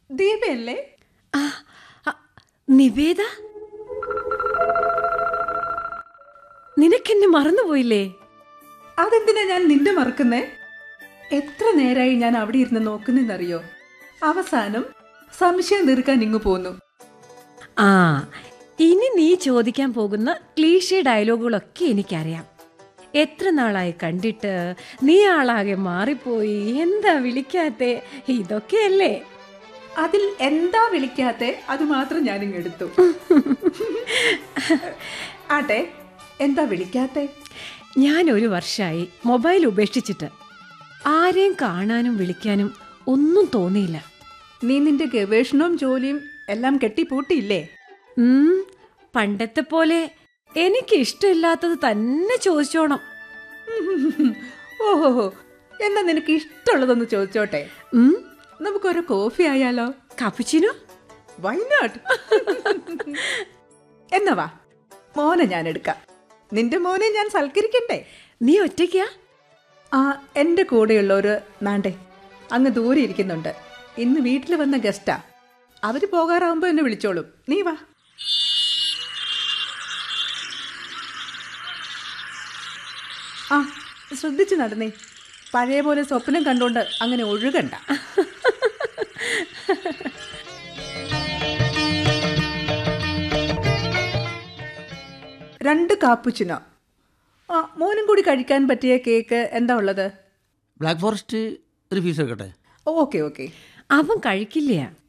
ദീപയല്ലേ ആ, ആ, നിവേദ നിനക്കെന്നെ മറന്നുപോയില്ലേ അതെന്തിനാ ഞാൻ നിന്റെ മറക്കുന്നേ എത്ര നേരായി ഞാൻ അവിടെ ഇരുന്ന് നോക്കുന്നെന്നറിയോ അവസാനം സംശയം തീർക്കാൻ ഇങ്ങു പോന്നു ആ ഇനി നീ ചോദിക്കാൻ പോകുന്ന ക്ലീഷേ ഡയലോഗുകളൊക്കെ എനിക്കറിയാം എത്ര നാളായി കണ്ടിട്ട് നീ ആളാകെ മാറിപ്പോയി എന്താ വിളിക്കാത്തെ ഇതൊക്കെയല്ലേ അതിൽ എന്താ വിളിക്കാത്തെ അത് മാത്രം ഞാനിങ് എടുത്തു ആട്ടെ എന്താ വിളിക്കാത്തെ ഞാൻ ഒരു വർഷമായി മൊബൈൽ ഉപേക്ഷിച്ചിട്ട് ആരെയും കാണാനും വിളിക്കാനും ഒന്നും തോന്നിയില്ല നീ നിന്റെ ഗവേഷണവും ജോലിയും എല്ലാം കെട്ടിപ്പൂട്ടിയില്ലേ ഉം, പണ്ടത്തെ പോലെ എനിക്ക് ഇഷ്ടമില്ലാത്തത് തന്നെ ചോദിച്ചോണം ഓഹോ എന്നാ നിനക്ക് ഇഷ്ടമുള്ളതൊന്ന് ചോദിച്ചോട്ടെ ഉം, നമുക്കൊരു കോഫി ആയാലോ കപ്പുച്ചിനോ വൈ നോട്ട് എന്നാ വാ മോനെ ഞാൻ എടുക്കാം നിന്റെ മോനെ ഞാൻ സൽക്കരിക്കണ്ടേ നീ ഒറ്റയ്ക്കാ ആ എൻ്റെ കൂടെയുള്ളവര് നാണ്ടേ അങ്ങ് ദൂരെ ഇരിക്കുന്നുണ്ട് ഇന്ന് വീട്ടിൽ വന്ന ഗസ്റ്റാ അവര് പോകാറാവുമ്പോ എന്നെ വിളിച്ചോളും നീ വാ ആ ശ്രദ്ധിച്ചു നടന്നേ പഴയ പോലെ സ്വപ്നം കണ്ടുകൊണ്ട് അങ്ങനെ ഒഴുകണ്ട രണ്ട് കാപ്പുച്ചിനോ ആ മോനും കൂടി കഴിക്കാൻ പറ്റിയ കേക്ക് എന്താ ഉള്ളത് ബ്ലാക്ക് ഫോറസ്റ്റ് ഒരു പീസ് എടുക്കട്ടെ ഓക്കെ ഓക്കെ അവൻ കഴിക്കില്ല